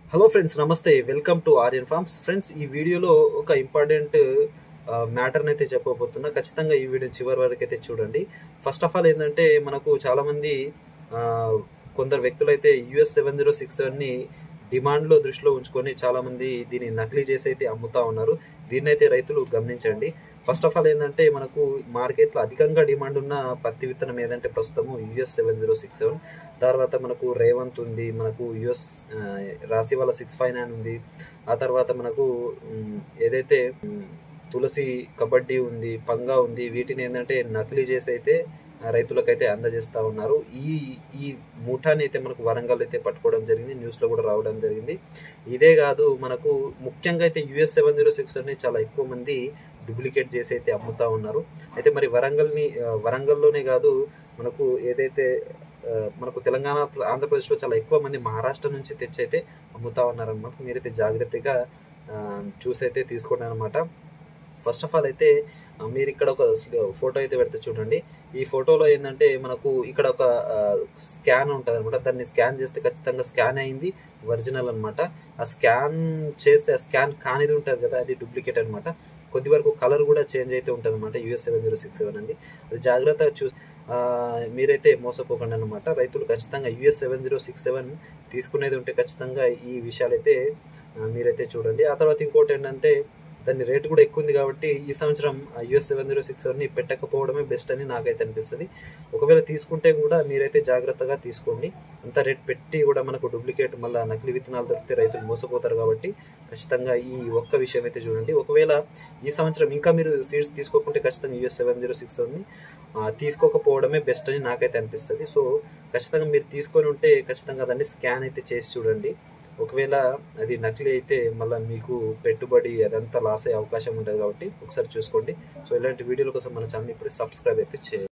hello friends నమస్తే welcome to Aryan farms friends ఈ వీడియోలో ఒక ఇంపార్టెంట్ మ్యాటర్ని అయితే చెప్పబోతున్నా ఖచ్చితంగా ఈ వీడియో చివరి వరకు అయితే చూడండి ఫస్ట్ ఆఫ్ ఆల్ ఏంటంటే మనకు చాలామంది ఆ, కొందరు వ్యక్తులు అయితే యుఎస్ సెవెన్ జీరో సిక్స్ సెవెన్ని డిమాండ్లో దృష్టిలో ఉంచుకొని చాలామంది దీన్ని నకిలీ చేసి అయితే అమ్ముతా ఉన్నారు దీన్ని అయితే రైతులు గమనించండి ఫస్ట్ ఆఫ్ ఆల్ ఏంటంటే మనకు మార్కెట్లో అధికంగా డిమాండ్ ఉన్న పత్తి విత్తనం ఏదంటే ప్రస్తుతము US seven zero six seven తర్వాత మనకు రేవంత్ ఉంది మనకు యుఎస్ రాశి వాళ్ళ సిక్స్ ఫైవ్ నైన్ ఉంది ఆ తర్వాత మనకు ఉమ్, ఏదైతే ఉమ్, తులసి కబడ్డీ ఉంది పంగా ఉంది వీటిని ఏంటంటే నకిలీ చేసి అయితే ఆ, రైతులకైతే అందజేస్తూ ఉన్నారు ఈ ఈ ముఠాని అయితే మనకు వరంగల్ అయితే పట్టుకోవడం జరిగింది న్యూస్లో కూడా రావడం జరిగింది ఇదే కాదు మనకు ముఖ్యంగా అయితే యుఎస్ సెవెన్ జీరో సిక్స్ అని చాలా ఎక్కువ మంది డూప్లికేట్ చేసి అయితే అమ్ముతా ఉన్నారు అయితే మరి వరంగల్ని ఆ, వరంగల్లోనే కాదు మనకు ఏదైతే ఆ, మనకు తెలంగాణ ఆంధ్రప్రదేశ్లో చాలా ఎక్కువ మంది మహారాష్ట్ర నుంచి తెచ్చి అయితే అమ్ముతా ఉన్నారనమాట మీరైతే జాగ్రత్తగా ఆ, చూసి అయితే తీసుకోండి అనమాట ఫస్ట్ ఆఫ్ ఆల్ అయితే ఆ, మీరు ఇక్కడ ఒక ఫోటో అయితే పెడితే చూడండి ఈ ఫోటోలో ఏంటంటే మనకు ఇక్కడ ఒక స్కాన్ ఉంటుంది అనమాట దాన్ని స్కాన్ చేస్తే ఖచ్చితంగా స్కాన్ అయింది ఒరిజినల్ అనమాట ఆ స్కాన్ చేస్తే ఆ స్కాన్ కానిది ఉంటుంది కదా అది డూప్లికేట్ అనమాట కొద్ది వరకు కలర్ కూడా చేంజ్ అయితే ఉంటుంది అనమాట US seven zero six seven అంది అది జాగ్రత్తగా చూసి ఆ, మీరైతే మోసపోకండి అనమాట రైతులు ఖచ్చితంగా US seven zero six seven తీసుకునేది ఉంటే ఖచ్చితంగా ఈ విషయాలైతే ఆ, మీరైతే చూడండి ఆ తర్వాత ఇంకోటి ఏంటంటే దాని రేట్ కూడా ఎక్కువ ఉంది కాబట్టి ఈ సంవత్సరం యుఎస్ సెవెన్ జీరో సిక్స్ సెవెన్ని పెట్టకపోవడమే బెస్ట్ అని నాకైతే అనిపిస్తుంది ఒకవేళ తీసుకుంటే కూడా మీరైతే జాగ్రత్తగా తీసుకోండి అంత రేట్ పెట్టి కూడా మనకు డూప్లికేట్ మళ్ళీ నకిలీ విత్తనాలు దొరికితే రైతులు మోసపోతారు కాబట్టి ఖచ్చితంగా ఈ ఒక్క విషయం అయితే చూడండి ఒకవేళ ఈ సంవత్సరం ఇంకా మీరు సీడ్స్ తీసుకోకుంటే ఖచ్చితంగా యూఎస్ సెవెన్ జీరో సిక్స్ సెవెన్ని తీసుకోకపోవడమే బెస్ట్ అని నాకైతే అనిపిస్తుంది సో ఖచ్చితంగా మీరు తీసుకొని ఉంటే ఖచ్చితంగా దాన్ని స్కాన్ అయితే చేసి చూడండి ఒకవేళ అది నకిలీ అయితే మళ్ళీ మీకు పెట్టుబడి అదంతా లాస్ అయ్యే అవకాశం ఉంటుంది కాబట్టి ఒకసారి చూసుకోండి సో ఇలాంటి వీడియోల కోసం మన ఛానల్ ఇప్పుడు సబ్స్క్రైబ్ అయితే చేయండి